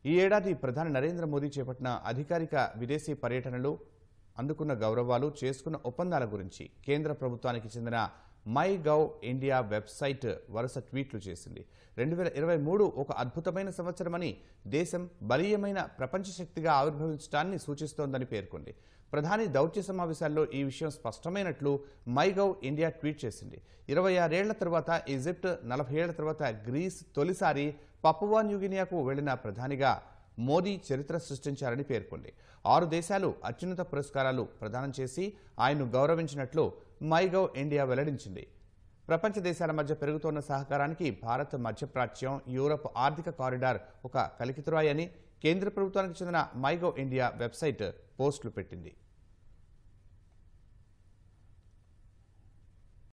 ఈ ఏడాది ప్రధాని నరేంద్ర మోదీ చేపట్టిన అధికారిక విదేశీ పర్యటనలు అందుకున్న గౌరవాలు చేసుకున్న ఒప్పందాల గురించి కేంద్ర ప్రభుత్వానికి చెందిన మై గవ్ ఇండియా వెబ్సైట్ వరుస ట్వీట్లు చేసింది రెండు వేల ఇరవై మూడు ఒక అద్భుతమైన సంవత్సరమని దేశం బలీయమైన ప్రపంచ శక్తిగా ఆవిర్భవించడాన్ని సూచిస్తోందని పేర్కొంది ప్రధాని దౌత్య సమావేశాల్లో ఈ విషయం స్పష్టమైనట్లు మై గవ్ ఇండియా ట్వీట్ చేసింది ఇరవై ఆరేళ్ల తర్వాత ఈజిప్ట్ నలభై ఏళ్ల తర్వాత గ్రీస్ తొలిసారి పపువా న్యూగినియాకు వెళ్లిన ప్రధానిగా మోదీ చరిత్ర సృష్టించారని పేర్కొంది ఆరు దేశాలు అత్యున్నత పురస్కారాలు ప్రదానం చేసి ఆయన్ను గౌరవించినట్లు మైగవ్ ఇండియా వెల్లడించింది ప్రపంచ దేశాల మధ్య పెరుగుతోన్న సహకారానికి భారత్ మధ్యప్రాచ్యం యూరప్ ఆర్థిక కారిడార్ ఒక కలికితురాయి అని కేంద్ర ప్రభుత్వానికి చెందిన మైగవ్ ఇండియా వెబ్సైట్ పోస్టులు పెట్టింది